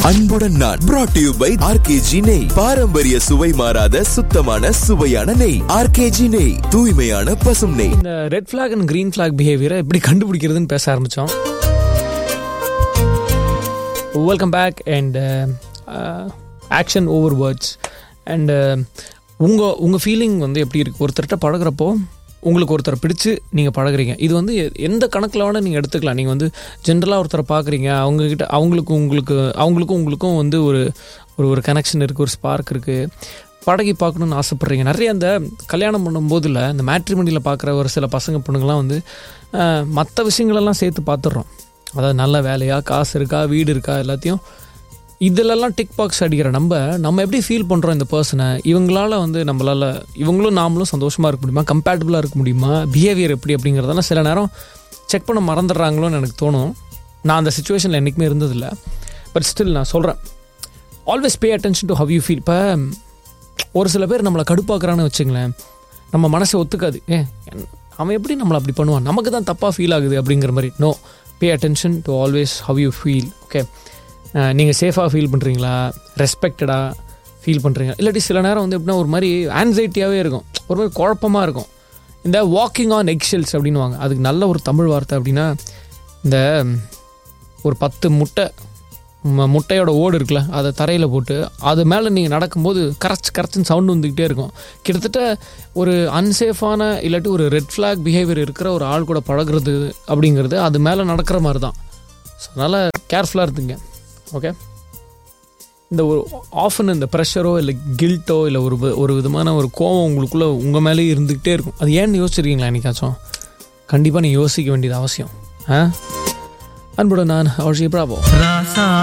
அன்புடன் நான் brought to you by RKG நெய் பாரம்பரிய சுவை மாறாத சுத்தமான சுவையான நெய் ஆர்கேஜி நெய் தூய்மையான பசும் நெய் இந்த red flag and green flag பிஹேவியரை எப்படி கண்டுபிடிக்கிறதுன்னு பேச ஆரம்பித்தோம் welcome back and action over words and உங்கள் உங்கள் ஃபீலிங் வந்து எப்படி இருக்குது ஒருத்தர்கிட்ட பழகுறப்போ உங்களுக்கு ஒருத்தரை பிடிச்சு நீங்கள் பழகுறீங்க இது வந்து எ- எந்த கணக்கில் வேணால் நீங்கள் எடுத்துக்கலாம் நீங்கள் வந்து ஜென்ரலாக ஒருத்தரை பார்க்குறீங்க அவங்கக்கிட்ட அவங்களுக்கு உங்களுக்கு அவங்களுக்கும் உங்களுக்கும் வந்து ஒரு ஒரு ஒரு கனெக்ஷன் இருக்குது ஒரு ஸ்பார்க் இருக்குது பழகி பார்க்கணுன்னு ஆசைப்பட்றீங்க நிறைய அந்த கல்யாணம் பண்ணும்போதில் இந்த மேட்ரிமணியில் பார்க்குற ஒரு சில பசங்க பொண்ணுங்கள்லாம் வந்து மற்ற விஷயங்களெல்லாம் சேர்த்து பார்த்துடுறோம் அதாவது நல்ல வேலையா காசு இருக்கா வீடு இருக்கா எல்லாத்தையும் இதிலெல்லாம் டிக் பாக்ஸ் அடிக்கிற நம்ம நம்ம எப்படி ஃபீல் பண்ணுறோம் இந்த பர்சனை இவங்களால வந்து நம்மளால் இவங்களும் நாமளும் சந்தோஷமாக இருக்க முடியுமா கம்பேட்டபிளாக இருக்க முடியுமா பிஹேவியர் எப்படி அப்படிங்கிறதெல்லாம் சில நேரம் செக் பண்ண மறந்துடுறாங்களோன்னு எனக்கு தோணும் நான் அந்த சுச்சுவேஷனில் என்றைக்குமே இருந்ததில்ல பட் ஸ்டில் நான் சொல்கிறேன் always pay attention to how you feel இப்போ ஒரு சில பேர் நம்மளை கடுப்பாக்குறான்னு வச்சுங்களேன் நம்ம மனசை ஒத்துக்காது ஏ அவன் எப்படி நம்மளை அப்படி பண்ணுவான் நமக்கு தான் தப்பாக ஃபீல் ஆகுது அப்படிங்கிற மாதிரி no pay attention to always how you feel okay நீங்கள் சேஃபாக ஃபீல் பண்ணுறீங்களா ரெஸ்பெக்டடாக ஃபீல் பண்ணுறீங்க இல்லாட்டி சில நேரம் வந்து எப்படின்னா ஒரு மாதிரி ஆன்சைட்டியாகவே இருக்கும் ஒரு மாதிரி குழப்பமாக இருக்கும் இந்த வாக்கிங் ஆன் எக்ஷெல்ஸ் அப்படின்னுவாங்க அதுக்கு நல்ல ஒரு தமிழ் வார்த்தை அப்படின்னா இந்த ஒரு பத்து முட்டை ம- முட்டையோட ஓடு இருக்குல்ல அதை தரையில் போட்டு அது மேலே நீங்கள் நடக்கும்போது கரைச்சி கரைச்சின்னு சவுண்டு வந்துக்கிட்டே இருக்கும் கிட்டத்தட்ட ஒரு அன்சேஃபான இல்லாட்டி ஒரு ரெட் ஃப்ளாக் பிஹேவியர் இருக்கிற ஒரு ஆள் கூட பழகுறது அப்படிங்கிறது அது மேலே நடக்கிற மாதிரி தான் ஸோ அதனால் கேர்ஃபுல்லாக இருந்துங்க ஓகே இந்த ஒரு ஆஃபன் இந்த ப்ரெஷரோ இல்லை கில்ட்டோ இல்லை ஒரு வி- ஒரு விதமான ஒரு கோவம் உங்களுக்குள்ளே உங்கள் மேலேயே இருந்துக்கிட்டே இருக்கும் அது ஏன்னு யோசிச்சிருக்கீங்களா என்னைக்காச்சும் கண்டிப்பாக நீ யோசிக்க வேண்டியது அவசியம் ஆ அன்புடன் நான் அவசியம் பிராபோ